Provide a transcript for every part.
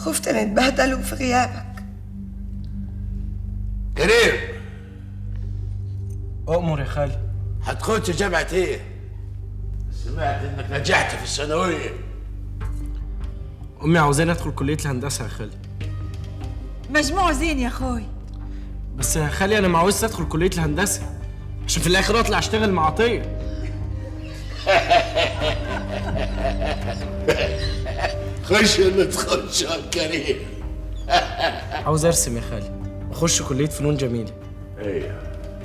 خفت نتبهدلوا في غيابك كريم أؤمر يا خالي هتخش جامعة ايه؟ سمعت انك نجحت في الثانوية أمي عاوزاني أدخل كلية الهندسة يا خالي مجموع زين يا اخوي بس يا خالي أنا ما عاوزش أدخل كلية الهندسة عشان في الآخر أطلع أشتغل مع عطية خش اللي تخش يا كريم عاوز أرسم يا خالي أخش كلية فنون جميلة ايوه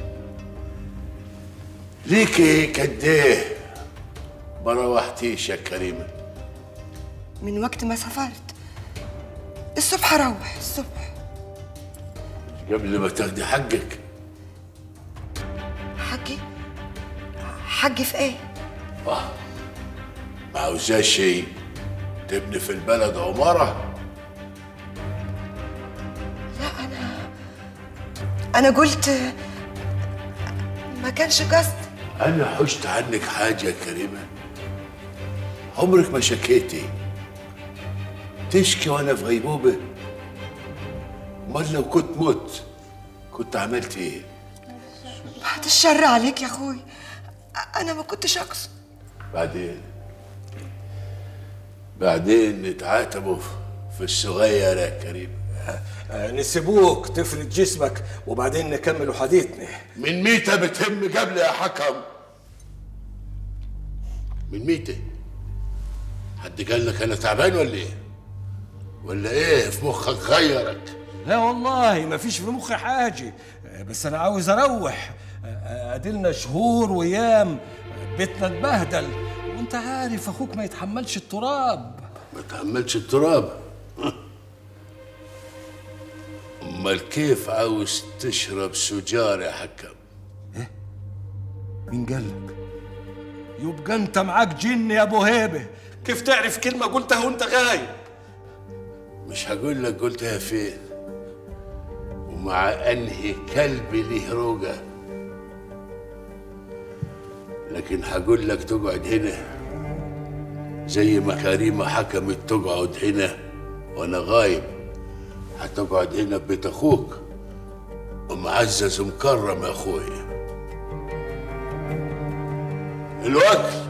ليكي قد ايه ما روحتيش يا كريمة من وقت ما سافرت الصبح اروح الصبح قبل ما تاخدي حقك حقي حقي في ايه ما عاوزاش شيء تبني في البلد عمارة لا انا انا قلت ما كانش قصد أنا حشت عنك حاجة يا كريمة عمرك ما شكيتي تشكي وأنا في غيبوبة أمال لو كنت مت كنت عملت إيه؟ بعد الشر عليك يا اخوي انا ما كنتش اقصد بعدين بعدين نتعاتبوا في الصغير يا كريم آه، نسيبوك تفرد جسمك وبعدين نكمل حديثنا من ميتة بتهم قبل يا حكم من ميتة حد قال لك انا تعبان ولا ايه ولا ايه في مخك غيرك لا والله ما فيش في مخي حاجة آه، بس أنا عاوز أروح آه، آه، أدلنا شهور وأيام آه، بيتنا اتبهدل وأنت عارف أخوك ما يتحملش التراب ما تحملش التراب امال كيف عاوز تشرب سجار يا حكم مين قالك؟ يبقى أنت معاك جن يا أبو هيبة كيف تعرف كلمة قلتها وأنت غايب؟ مش هقول لك قلتها فين ومع انهي كلب ليه روجة لكن هقول لك تقعد هنا زي ما كريمة حكمت تقعد هنا وانا غايب هتقعد هنا ببيت اخوك ومعزز ومكرم يا اخويا الوكل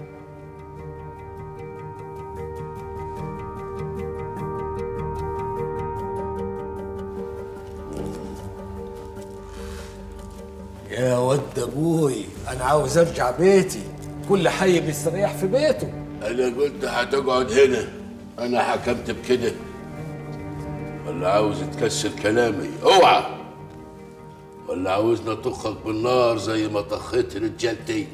يا ود أبوي أنا عاوز أرجع بيتي كل حي بيستريح في بيته انا قلت هتقعد هنا انا حكمت بكده ولا عاوز تكسر كلامي اوعى ولا عاوزني اطخك بالنار زي ما طخيت رجالتي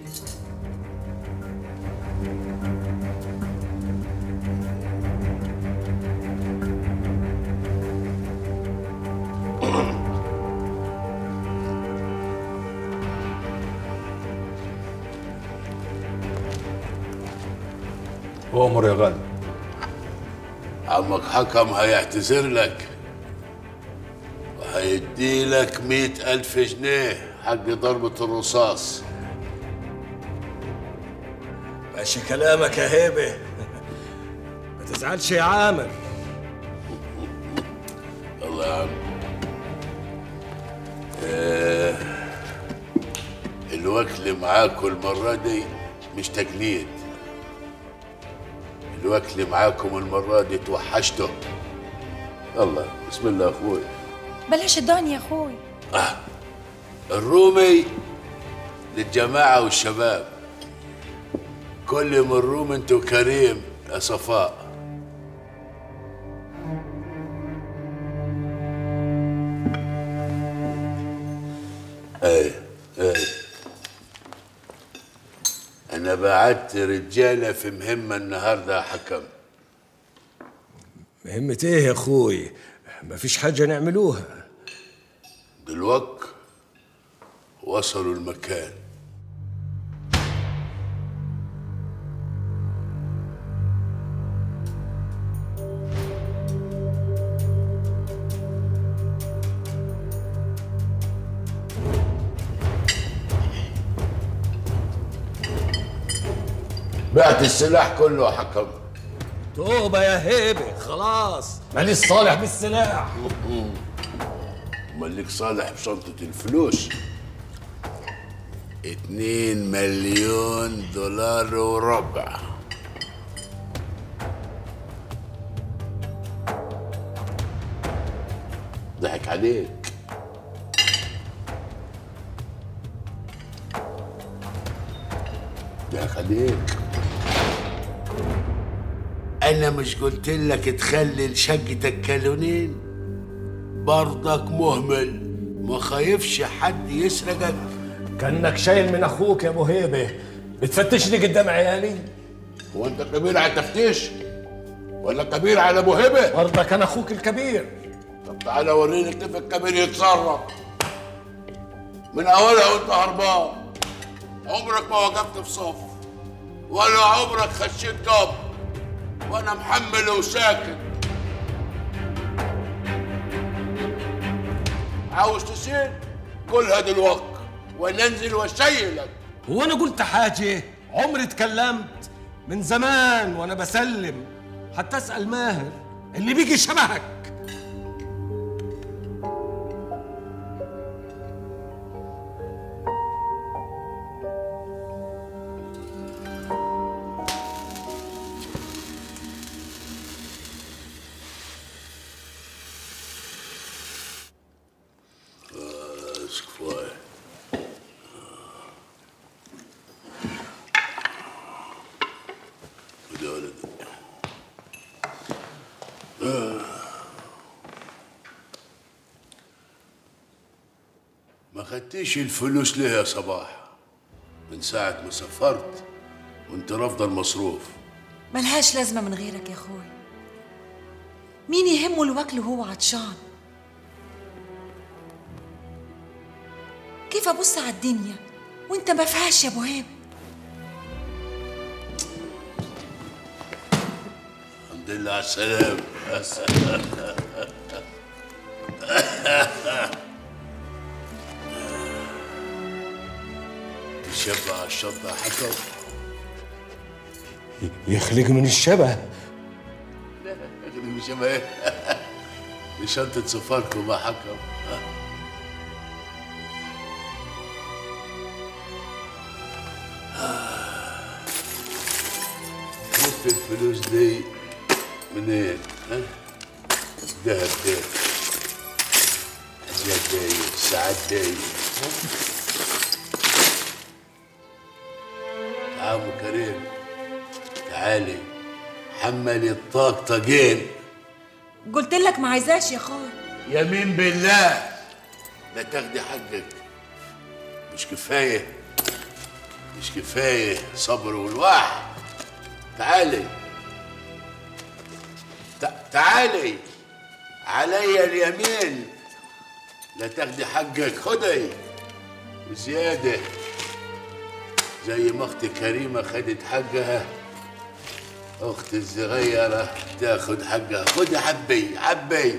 أؤمر يا غالي عمك حكم هيعتذر لك وهيدي لك مئة ألف جنيه حق ضربة الرصاص ماشي كلامك يا هيبة ما تزعلش يا عامر الله يا عم آه، الوكل معاكم المرة دي مش تقليد الوكل معاكم المرة دي توحشته الله بسم الله اخوي بلاش الدنيا يا اخوي الرومي للجماعة والشباب كل من روم انتو كريم يا صفاء ايه ايه انا بعت رجالة في مهمة النهاردة يا حكم مهمة ايه يا اخوي ما فيش حاجة نعملوها دلوقت وصلوا المكان بعت السلاح كله يا حكم توبة يا هيبة خلاص ماليش صالح بالسلاح امال ليك صالح بشنطة الفلوس اتنين مليون دولار وربع ضحك عليك ضحك عليك انا مش قلت لك تخلي شقتك كالونين برضك مهمل ما خايفش حد يسرقك كانك شايل من اخوك يا ابو هيبه بتفتشني قدام عيالي هو انت كبير على التفتيش ولا كبير على ابو هبه برضك انا اخوك الكبير طب تعالى وريني كيف الكبير يتصرف من اولها وانت هربان عمرك ما وقفت في صف ولا عمرك خشيت جاب وانا محمل وساكت عاوز تسير كلها دلوقتي ولا انزل واشيلك هو انا قلت حاجه عمري اتكلمت من زمان وانا بسلم حتى اسال ماهر اللي بيجي شبهك بس كفايه خد يا ولد ما خدتيش الفلوس ليه يا صباح من ساعة ما سافرت وانت رافضة المصروف ملهاش لازمة من غيرك يا أخوي مين يهمه الوكل وهو عطشان كيف أبص على الدنيا وانت ما فيهاش يا أبو هيب الحمد لله على السلامة الشبع على الشنطة حكم يخلق من الشبه مش ما ايه دي شنطة سفاركم ما حكم جبت الفلوس دي منين؟ ها؟ دهب دي أزياد دي ساعات دي ها؟ تعال أبو كريم تعالي حملي الطاقطقين قلت لك ما عايزاش يا أخوي يمين بالله لا تاخدي حقك مش كفايه مش كفايه صبر والواح تعالي تع- تعالي علي اليمين لا تاخدي حقك خدي وزياده زي ما اختي كريمه خدت حقها اختي الصغيره تاخد حقها خدي حبي حبي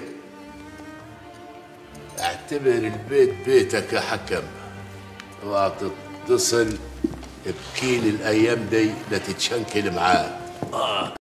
اعتبر البيت بيتك يا حكم اوعى تتصل بكيل الايام دي لا تتشنكل معاه